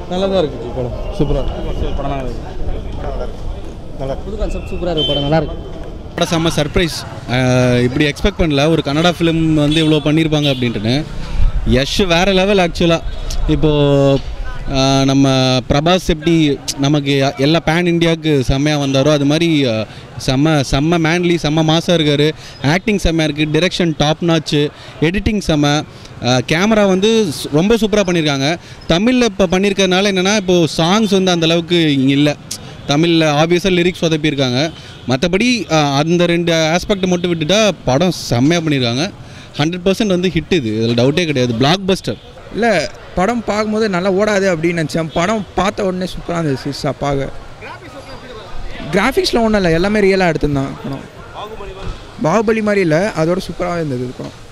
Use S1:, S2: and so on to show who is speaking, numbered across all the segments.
S1: நல்லா தான் இருக்குது படம் சூப்பராக
S2: படம் நல்லா இருக்கு
S3: புது கான்செப்ட் சூப்பராக இருக்கு படம் நல்லா இருக்கு
S4: படம் செம்ம சர்ப்ரைஸ் இப்படி எக்ஸ்பெக்ட் பண்ணல ஒரு கன்னடா ஃபிலிம் வந்து இவ்வளோ பண்ணியிருப்பாங்க அப்படின்ட்டுன்னு யஷ் வேறு லெவல் ஆக்சுவலாக இப்போது நம்ம பிரபாஸ் எப்படி நமக்கு எல்லா பேன் இந்தியாவுக்கு செம்மையாக வந்தாரோ அது மாதிரி அஹ், செம்ம செம்ம மேன்லி செம்ம மாசாக இருக்கார் ஆக்டிங் செம்மையாக இருக்குது டிரெக்ஷன் டாப் நாச்சு எடிட்டிங் செம்ம கேமரா வந்து ஸ்- ரொம்ப சூப்பராக பண்ணியிருக்காங்க தமிழில் இப்போ பண்ணியிருக்கறனால என்னென்னா இப்போது சாங்ஸ் வந்து அந்த அளவுக்கு இங்கே இல்லை தமிழில் ஆப்வியஸாக லிரிக்ஸ் சொதப்பியிருக்காங்க மற்றபடி அந்த ரெண்டு ஆஸ்பெக்ட் மட்டும் விட்டுட்டா படம் செம்மையாக பண்ணியிருக்காங்க ஹண்ட்ரட் பர்சன்ட் வந்து ஹிட் இது இதில் டவுட்டே கிடையாது பிளாக் பஸ்டர்
S5: இல்லை படம் பார்க்கும்போது நல்லா ஓடாது அப்படின்னு நினச்சேன் படம் பார்த்த உடனே சூப்பராக இருந்துச்சு சிஸ்ஸா பார்க்க கிராஃபிக்ஸில் ஒன்றும் இல்லை எல்லாமே ரியலாக எடுத்திருந்தான் படம் பாகுபலி மாதிரி இல்லை அதோட சூப்பராக இருந்தது இது படம்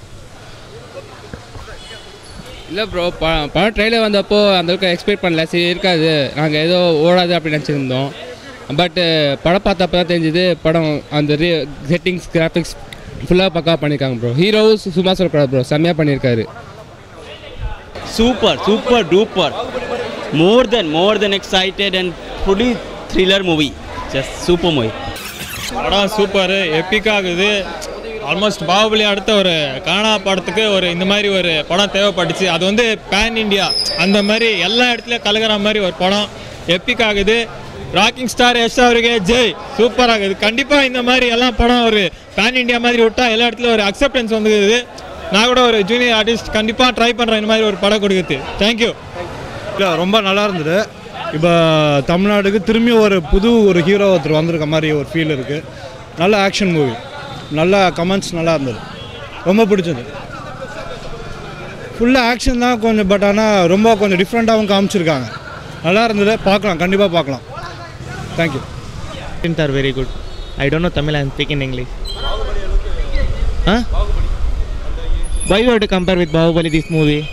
S6: இல்லை ப்ரோ ப படம் ட்ரெயிலர் வந்தப்போ அந்த அளவுக்கு எக்ஸ்பெக்ட் பண்ணல சரி இருக்காது நாங்கள் ஏதோ ஓடாது அப்படின்னு நினச்சிருந்தோம் பட்டு படம் பார்த்தப்ப தான் தெரிஞ்சுது படம் அந்த ரீ செட்டிங்ஸ் கிராஃபிக்ஸ் ஃபுல்லாக பக்கா பண்ணியிருக்காங்க ப்ரோ ஹீரோவும் சும்மா சொல்லக்கூடாது ப்ரோ செம்மையாக பண்ணியிருக்காரு
S2: Super, super duper. More than, more than excited and fully thriller movie. Just super movie.
S7: படம் சூப்பர் எப்பிக்காகுது ஆல்மோஸ்ட் பாகுபலி அடுத்த ஒரு காணா படத்துக்கு ஒரு இந்த மாதிரி ஒரு படம் தேவைப்பட்டுச்சு அது வந்து பேன் இந்தியா அந்த மாதிரி எல்லா இடத்துலையும் கலக்கிற மாதிரி ஒரு படம் எப்பிக் ஆகுது ராக்கிங் ஸ்டார் எஸ் அவருக்கு ஜெய் சூப்பர் ஆகுது கண்டிப்பாக இந்த மாதிரி எல்லாம் படம் ஒரு பேன் இந்தியா மாதிரி விட்டா எல்லா இடத்துலையும் ஒரு அக்செப்டன்ஸ் வந்துக்குது நான் கூட ஒரு ஜூனியர் ஆர்டிஸ்ட் கண்டிப்பாக ட்ரை பண்ணுறேன் இந்த மாதிரி ஒரு படம் கொடுக்குது தேங்க்யூ
S1: இல்லை ரொம்ப நல்லா இருந்தது இப்போ தமிழ்நாடுக்கு திரும்பி ஒரு புது ஒரு ஹீரோ ஒருத்தர் வந்திருக்க மாதிரி ஒரு ஃபீல் இருக்குது நல்ல ஆக்ஷன் மூவி நல்ல கமெண்ட்ஸ் நல்லா இருந்தது ரொம்ப பிடிச்சது ஃபுல்லாக ஆக்ஷன் தான் கொஞ்சம் பட் ஆனால் ரொம்ப கொஞ்சம் டிஃப்ரெண்ட்டாகவும் காமிச்சிருக்காங்க நல்லா இருந்தது பார்க்கலாம் கண்டிப்பாக பார்க்கலாம் thank you
S8: Films are very good. I don't know Tamil, I am speaking English. Huh? Why you have to compare with Bahubali this movie?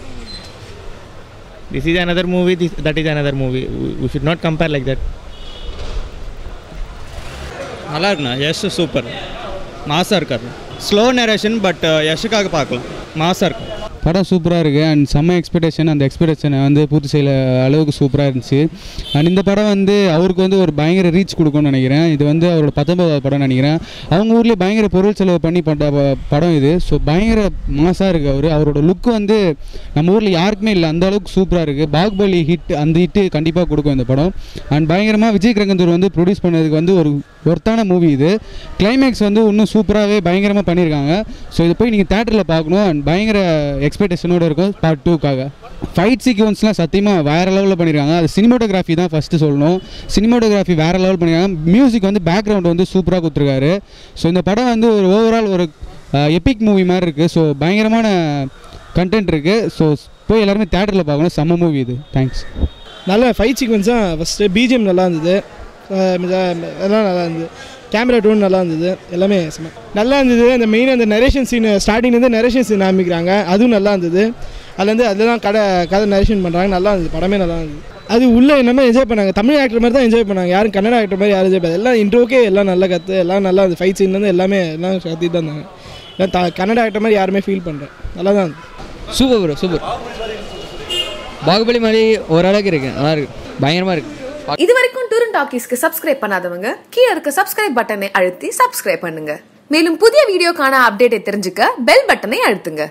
S8: This is another movie, this, that is another movie. We, we should not compare like that.
S2: நல்லா இருக்குண்ணா Yash super மாசாக இருக்காரு slow narration but யஷுக்காக பார்க்கலாம் மாசாக இருக்கும்
S4: படம் சூப்பராக இருக்குது அண்ட் செம்ம எக்ஸ்பெக்டேஷன் அந்த எக்ஸ்பெக்டேஷனை வந்து பூர்த்தி செய்யல அளவுக்கு சூப்பராக இருந்துச்சு அண்ட் இந்த படம் வந்து அவருக்கு வந்து ஒரு பயங்கர ரீச் கொடுக்கும்னு நினைக்கிறேன் இது வந்து அவரோட பத்தொன்பதாவது படம் நினைக்கிறேன் அவங்க ஊர்லேயே பயங்கர பொருள் செலவு பண்ணி பண்ண ப- படம் இது ஸோ பயங்கர மாசாக இருக்குது அவர் அவரோட லுக் வந்து நம்ம ஊரில் யாருக்குமே இல்லை அந்த அளவுக்கு சூப்பராக இருக்குது பாகுபலி ஹிட் அந்த ஹிட்டு கண்டிப்பாக கொடுக்கும் இந்த படம் அண்ட் பயங்கரமாக விஜய் கிரகந்தூர் வந்து ப்ரொடியூஸ் பண்ணதுக்கு வந்து ஒரு ஒர்த்தான மூவி இது கிளைமேக்ஸ் வந்து இன்னும் சூப்பராகவே பயங்கரமாக பண்ணியிருக்காங்க ஸோ இதை போய் நீங்கள் தேட்டரில் பார்க்கணும் அண்ட் பயங்கர எக்ஸ்பெக்டேஷனோடு இருக்கும் பார்ட் டூக்காக ஃபைட் சீக்வன்ஸ்லாம் சத்தியமாக வேறு லெவலில் பண்ணியிருக்காங்க அது சினிமோட்டோகிராஃபி தான் ஃபஸ்ட்டு சொல்லணும் சினிமோட்டோகிராஃபி வேறு லெவல் பண்ணியிருக்காங்க மியூசிக் வந்து பேக்ரவுண்ட் வந்து சூப்பராக கொடுத்துருக்காரு ஸோ இந்த படம் வந்து ஒரு ஓவரால் ஒரு எபிக் மூவி மாதிரி இருக்குது ஸோ பயங்கரமான கண்டென்ட் இருக்குது ஸோ போய் எல்லாருமே தேட்டரில் பார்க்கணும் செம்ம மூவி இது தேங்க்ஸ்
S9: நல்ல ஃபைட் சீக்வன்ஸ் தான் ஃபஸ்ட்டு பிஜிஎம் நல்லா இருந்தது அஹ் மித- எல்லாம் நல்லா இருந்தது கேமரா டோன் நல்லா இருந்தது எல்லாமே செம. நல்லா இருந்தது அந்த மெயின் அந்த நரேஷன் சீன் ஸ்டார்டிங்லேருந்து நரேஷன் சீன் ஆரம்பிக்கிறாங்க அதுவும் நல்லா இருந்தது அதுலேருந்து அதில் தான் கதை கதை நரேஷன் பண்ணுறாங்க நல்லா இருந்தது படமே நல்லா இருந்தது அது உள்ளே என்னமே என்ஜாய் பண்ணாங்க தமிழ் ஆக்டர் மாதிரி தான் என்ஜாய் பண்ணாங்க யாரும் கன்னட ஆக்டர் மாதிரி யாரும் என்ஜாய் பண்ணாங்க எல்லாம் இன்ட்ரோக்கே எல்லாம் நல்லா கற்று எல்லாம் நல்லா இருந்தது ஃபைட் சீன்லேருந்து எல்லாமே எல்லாம் கத்திட்டு தான் இருந்தாங்க எல்லாம் த கன்னட ஆக்டர் மாதிரி யாருமே ஃபீல் பண்ணுறேன் நல்லா தான் இருந்தது
S3: சூப்பர் ப்ரோ சூப்பர் பாகுபலி மாதிரி ஓரளவுக்கு இருக்கு நல்லா இருக்கு பயங்கரமாக இருக்கு
S10: இது வரைக்கும் டூரன் டாக்கீஸ்க்கு சப்ஸ்கிரைப் பண்ணாதவங்க கீழே இருக்க சப்ஸ்கிரைப் பட்டனை அழுத்தி சப்ஸ்கிரைப் பண்ணுங்க மேலும் புதிய வீடியோக்கான அப்டேட்டை தெரிஞ்சுக்க பெல் பட்டனை அழுத்துங்க